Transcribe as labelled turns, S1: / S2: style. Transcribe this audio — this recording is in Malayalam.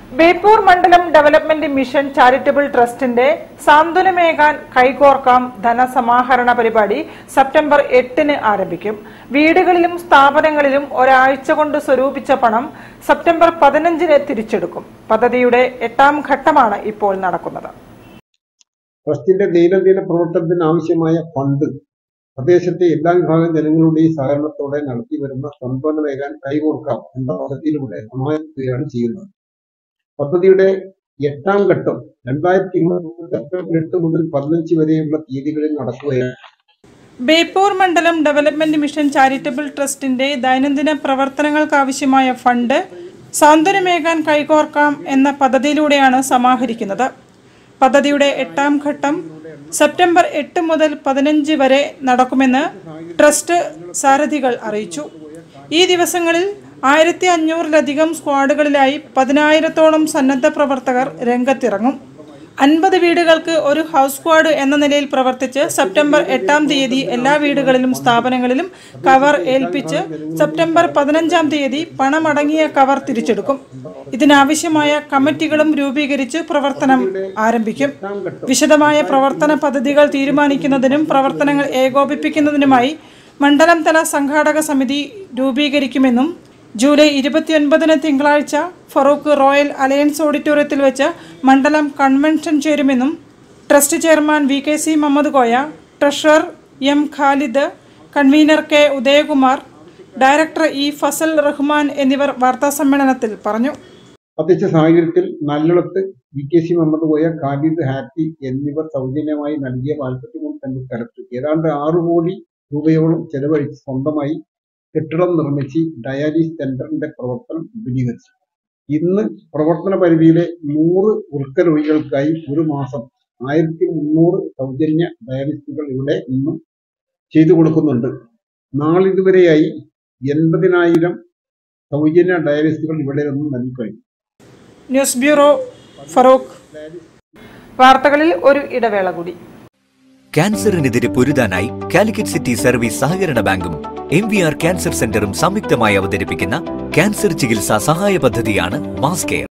S1: ബേപ്പൂർ മണ്ഡലം ഡെവലപ്മെന്റ് മിഷൻ ചാരിറ്റബിൾ ട്രസ്റ്റിന്റെ സാന്ത്വനമേകാൻ കൈകോർക്കാം ധനസമാഹരണ പരിപാടി സെപ്റ്റംബർ എട്ടിന് ആരംഭിക്കും വീടുകളിലും സ്ഥാപനങ്ങളിലും ഒരാഴ്ച കൊണ്ട് സ്വരൂപിച്ച പണം സെപ്റ്റംബർ പതിനഞ്ചിന് തിരിച്ചെടുക്കും പദ്ധതിയുടെ എട്ടാം ഘട്ടമാണ് ഇപ്പോൾ നടക്കുന്നത്
S2: ട്രസ്റ്റിന്റെ ദൈനംദിന പ്രവർത്തനത്തിന് ആവശ്യമായ ഫണ്ട് പ്രദേശത്തെ എല്ലാ വിഭാഗം ജനങ്ങളുടെയും സഹകരണത്തോടെ നടത്തി വരുന്ന സമ്പന്നമേകാൻ കൈകോർക്കാം എന്ന പദ്ധതിയിലൂടെ സമാഹരിക്കുകയാണ് ചെയ്യുന്നത് പദ്ധതിയുടെ എട്ടാം ഘട്ടം രണ്ടായിരത്തി ഇരുപത്തി സെപ്റ്റംബർ എട്ട് മുതൽ പതിനഞ്ച് വരെയുള്ള തീയതികളിൽ നടക്കുകയാണ്
S1: ബേപ്പൂർ മണ്ഡലം ഡെവലപ്മെന്റ് മിഷൻ ചാരിറ്റബിൾ ട്രസ്റ്റിന്റെ ദൈനംദിന പ്രവർത്തനങ്ങൾക്കാവശ്യമായ ഫണ്ട് സാന്ത്വനമേകാൻ കൈകോർക്കാം എന്ന പദ്ധതിയിലൂടെയാണ് സമാഹരിക്കുന്നത് പദ്ധതിയുടെ എട്ടാം ഘട്ടം സെപ്റ്റംബർ എട്ട് മുതൽ പതിനഞ്ച് വരെ നടക്കുമെന്ന് ട്രസ്റ്റ് സാരഥികൾ അറിയിച്ചു ഈ ദിവസങ്ങളിൽ ആയിരത്തി അഞ്ഞൂറിലധികം സ്ക്വാഡുകളിലായി പതിനായിരത്തോളം സന്നദ്ധ പ്രവർത്തകർ രംഗത്തിറങ്ങും അൻപത് വീടുകൾക്ക് ഒരു ഹൗസ് സ്ക്വാഡ് എന്ന നിലയിൽ പ്രവർത്തിച്ച് സെപ്റ്റംബർ എട്ടാം തീയതി എല്ലാ വീടുകളിലും സ്ഥാപനങ്ങളിലും കവർ ഏൽപ്പിച്ച് സെപ്റ്റംബർ പതിനഞ്ചാം തീയതി പണമടങ്ങിയ കവർ തിരിച്ചെടുക്കും ഇതിനാവശ്യമായ കമ്മിറ്റികളും രൂപീകരിച്ച് പ്രവർത്തനം ആരംഭിക്കും വിശദമായ പ്രവർത്തന പദ്ധതികൾ തീരുമാനിക്കുന്നതിനും പ്രവർത്തനങ്ങൾ ഏകോപിപ്പിക്കുന്നതിനുമായി മണ്ഡലം തല സംഘാടക സമിതി രൂപീകരിക്കുമെന്നും ജൂലൈ ഇരുപത്തിയൊൻപതിന് തിങ്കളാഴ്ച ഫറൂഖ് റോയൽ അലയൻസ് ഓഡിറ്റോറിയത്തിൽ വെച്ച് മണ്ഡലം കൺവെൻഷൻ ചേരുമെന്നും trust chairman V K C Muhammad Koya treasurer M Khalid convener K Udayakumar director E Fazal Rahman എന്നിവർ വാർത്താസമ്മേളനത്തിൽ പറഞ്ഞു
S2: പ്രത്യേകിച്ച സാഹചര്യത്തിൽ നല്ലിടത്ത് V K C Muhammad Koya Khalid Happy എന്നിവർ സൗജന്യമായി നൽകിയ നാൽപ്പത്തിമൂന്ന് സെന്റ് സ്ഥലത്ത് ഏതാണ്ട് ആറു കോടി രൂപയോളം ചെലവഴിച്ച് സ്വന്തമായി കെട്ടിടം നിർമ്മിച്ച് ഡയാലിസ് സെന്ററിന്റെ പ്രവർത്തനം വിപുലീകരിച്ചു ഇന്ന് പ്രവർത്തന പരിധിയിലെ നൂറ് വൃക്ക രോഗികൾക്കായി ഒരു മാസം ആയിരത്തി മുന്നൂറ് സൗജന്യ ഡയാലിസുകൾ ഇവിടെ നിന്നും ചെയ്തു കൊടുക്കുന്നുണ്ട് നാളിതുവരെയായി എൺപതിനായിരം സൗജന്യ ഡയാലിസുകൾ ഇവിടെ നിന്നും നൽകിക്കഴിഞ്ഞു
S1: ന്യൂസ് ബ്യൂറോ ഫറൂഖ് വാർത്തകളിൽ ഒരു ഇടവേള കൂടി
S3: ക്യാൻസറിനെതിരെ പൊരുതാനായി കാലിക്കറ്റ് സിറ്റി സർവീസ് സഹകരണ ബാങ്കും എം വി ആർ ക്യാൻസർ സെന്ററും സംയുക്തമായി അവതരിപ്പിക്കുന്ന ക്യാൻസർ ചികിത്സാ സഹായ പദ്ധതിയാണ് മാസ് കെയർ